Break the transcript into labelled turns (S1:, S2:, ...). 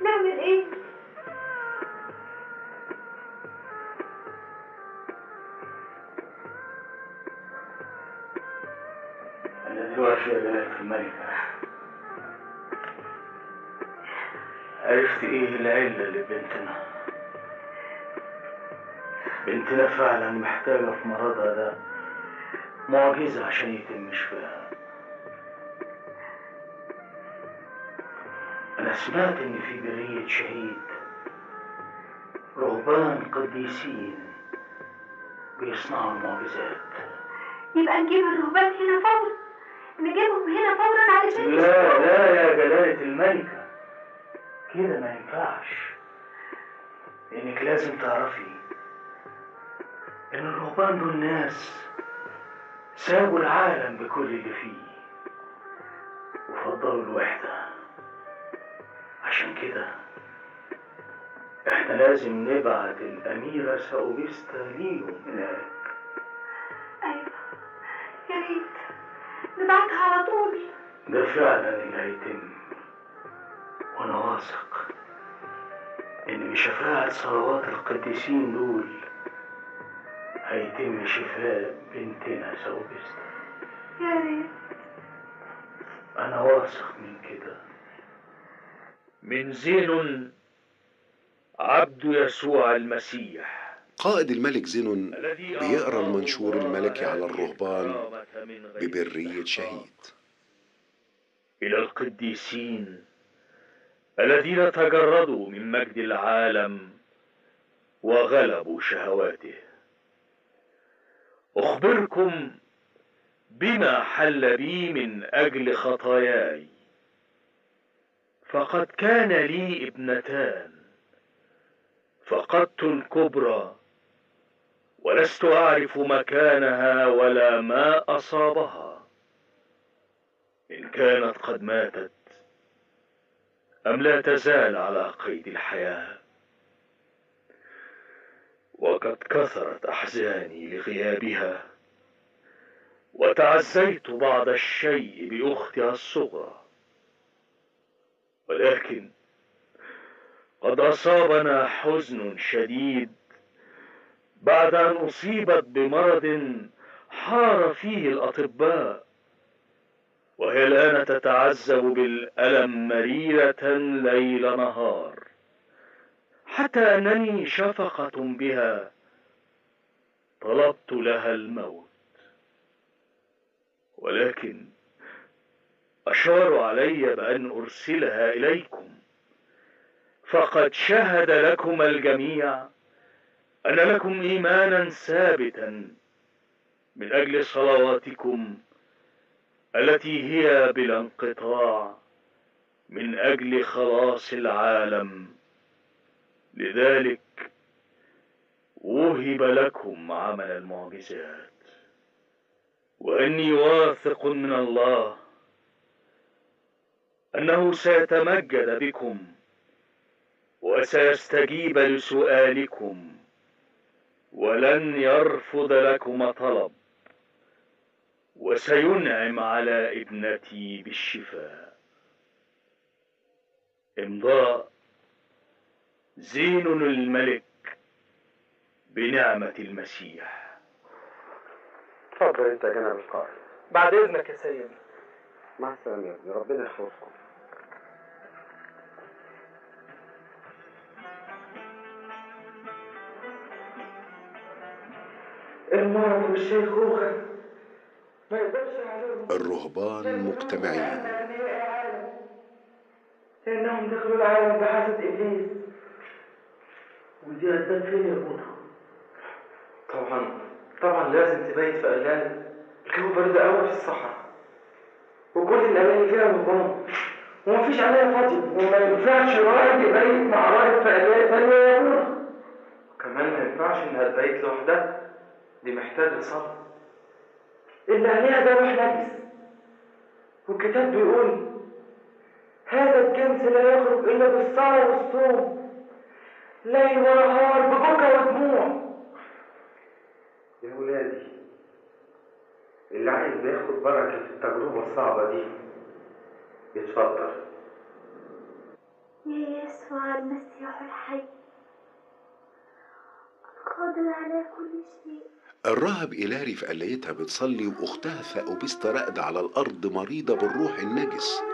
S1: نعمل ايه
S2: أنا دلوقتي يا جلالة الملكة عرفت إيه العلة لبنتنا بنتنا فعلا محتاجة في مرضها ده معجزة عشان يتم شفاها أنا سمعت إن في برية شهيد رهبان قديسين بيصنعوا المعجزات
S1: يبقى نجيب الرهبان هنا فورا نجيبهم هنا فورا علشان
S2: لا لا يا جلالة الملكة كده ما ينفعش لأنك لازم تعرفي إن الرهبان دول ناس سابوا العالم بكل اللي فيه وفضلوا الوحدة عشان كده احنا لازم نبعت الأميرة ساوبيستا ليهم هناك
S1: ايوه يا ريت نبعتها على طول
S2: ده فعلا اللي هيتم وانا واثق ان بشفاعة صلوات القديسين دول هيتم شفاء بنتنا سوبستا
S1: يا ريت
S2: انا واثق من كده
S3: من زين عبد يسوع المسيح
S4: قائد الملك زينون
S3: الذي
S4: بيقرا
S3: أعطاه
S4: المنشور
S3: الله
S4: الملكي على
S3: هذه
S4: الرهبان
S3: الكرامة من غير
S4: ببرية
S3: استحقاق.
S4: شهيد
S3: إلى القديسين الذين تجردوا من مجد العالم وغلبوا شهواته أخبركم بما حل بي من أجل خطاياي فقد كان لي ابنتان فقدت الكبرى ولست أعرف مكانها ولا ما أصابها إن كانت قد ماتت أم لا تزال على قيد الحياة وقد كثرت أحزاني لغيابها وتعزيت بعض الشيء بأختها الصغرى ولكن قد أصابنا حزن شديد بعد أن أصيبت بمرض حار فيه الأطباء وهي الآن تتعذب بالألم مريرة ليل نهار حتى أنني شفقة بها طلبت لها الموت ولكن أشاروا علي بأن أرسلها إليكم فقد شهد لكم الجميع أن لكم إيمانا ثابتا من أجل صلواتكم التي هي بلا انقطاع من أجل خلاص العالم لذلك وهب لكم عمل المعجزات واني واثق من الله انه سيتمجد بكم وسيستجيب لسؤالكم ولن يرفض لكم طلب وسينعم على ابنتي بالشفاء امضاء زين الملك بنعمة المسيح
S5: اتفضل انت يا جناب القائد
S6: بعد اذنك يا سيدي
S5: مع السلامة يا ابني ربنا يحفظكم
S6: المرض والشيخوخة ما يقدرش عليهم
S4: الرهبان مجتمعين
S6: لأنهم دخلوا العالم بحسد إبليس
S2: ودي قدام فين يا بوطة
S6: طبعا طبعا لازم تبيت في قلال الجو برد قوي في الصحراء وكل الأماكن فيها رهبان ومفيش عليها فاضي وما ينفعش راجل يبيت مع راجل في قلال تانية يا ابونا كمان ما ينفعش إنها تبيت لوحدها دي محتاجة صبر اللي عليها ده روح نجس والكتاب بيقول هذا الجنس لا يخرج إلا بالصلاة والصوم ليل ونهار ببكى ودموع
S5: يا ولادي اللي عايز ياخد بركة التجربة الصعبة دي يتفضل
S1: يا يسوع يسوع المسيح الحي قادر على كل شيء
S4: الراهب إيلاري في قلايتها بتصلي وأختها ثأوبستا راقدة على الأرض مريضة بالروح النجس